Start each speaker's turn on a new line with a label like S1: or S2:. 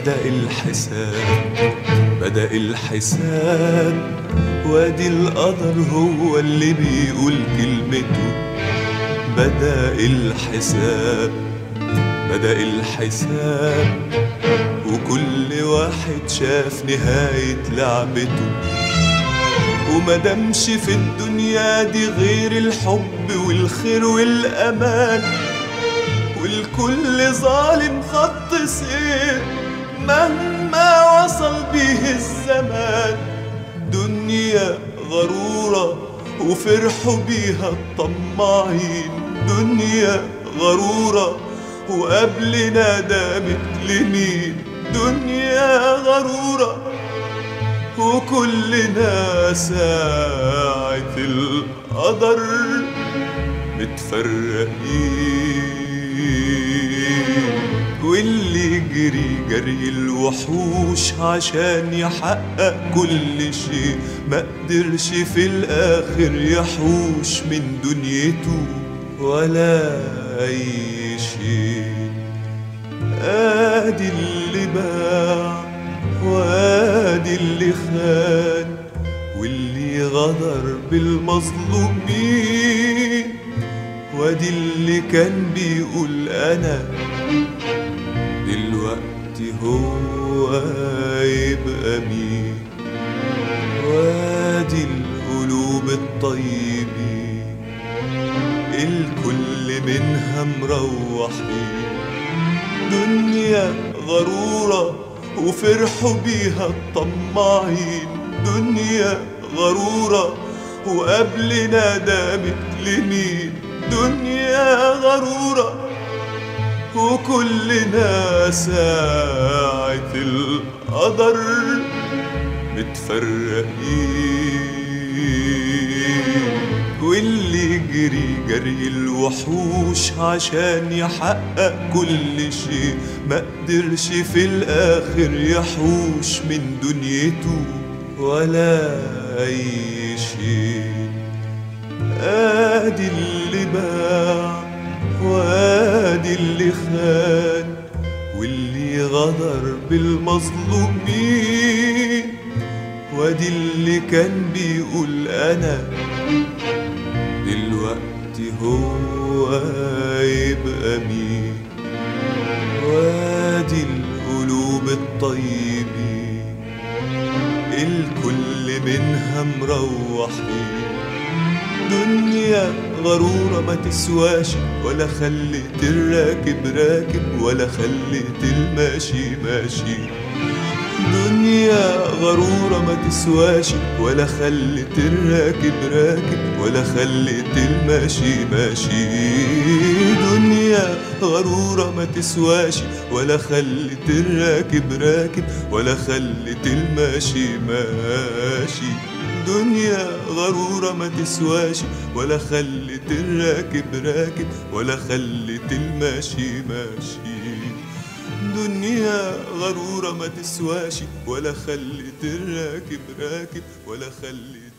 S1: بدأ الحساب بدأ الحساب وادي القدر هو اللي بيقول كلمته بدأ الحساب بدأ الحساب وكل واحد شاف نهاية لعبته ومدامش في الدنيا دي غير الحب والخير والأمان والكل ظالم خط سير مهما وصل بيه الزمان دنيا غرورة وفرحوا بيها الطماعين دنيا غرورة وقبلنا دامت لمين دنيا غرورة وكلنا ساعة القدر متفرقين واللي جري جري الوحوش عشان يحقق كل شيء ما قدرش في الاخر يحوش من دنيته ولا اي شيء ادي اللي باع وادي اللي خان واللي غدر بالمظلومين وادي اللي كان بيقول انا دلوقتي هو يبقى مين وادي القلوب الطيبين الكل منها مروحين دنيا غرورة وفرحوا بيها الطماعين دنيا غرورة وقبلنا دامت لمين دنيا غرورة وكلنا ساعة القدر متفرقين واللي جري جري الوحوش عشان يحقق كل شيء ما قدرش في الاخر يحوش من دنيته ولا اي شيء ادي اللي باع وادي اللي خان واللي غدر بالمظلومين وادي اللي كان بيقول انا دلوقتي هو يبقى مين وادي القلوب الطيبين الكل منها مروحين دنيا غرورة ما تسواش ولا خلت الراكب راكب ولا خلت الماشي ماشي دنيا غرورة ما تسواش ولا خلت الراكب راكب ولا خلت الماشي ماشي دنيا غرورة ما تسواش ولا خلت الراكب راكب ولا خلت الماشي ماشي دنيا غرورة ما تسواش ولا خلت الراكب راكب ولا خلت الماشي ماشي دنيا غرورة ما تسواش ولا خلت الراكب راكب ولا خلت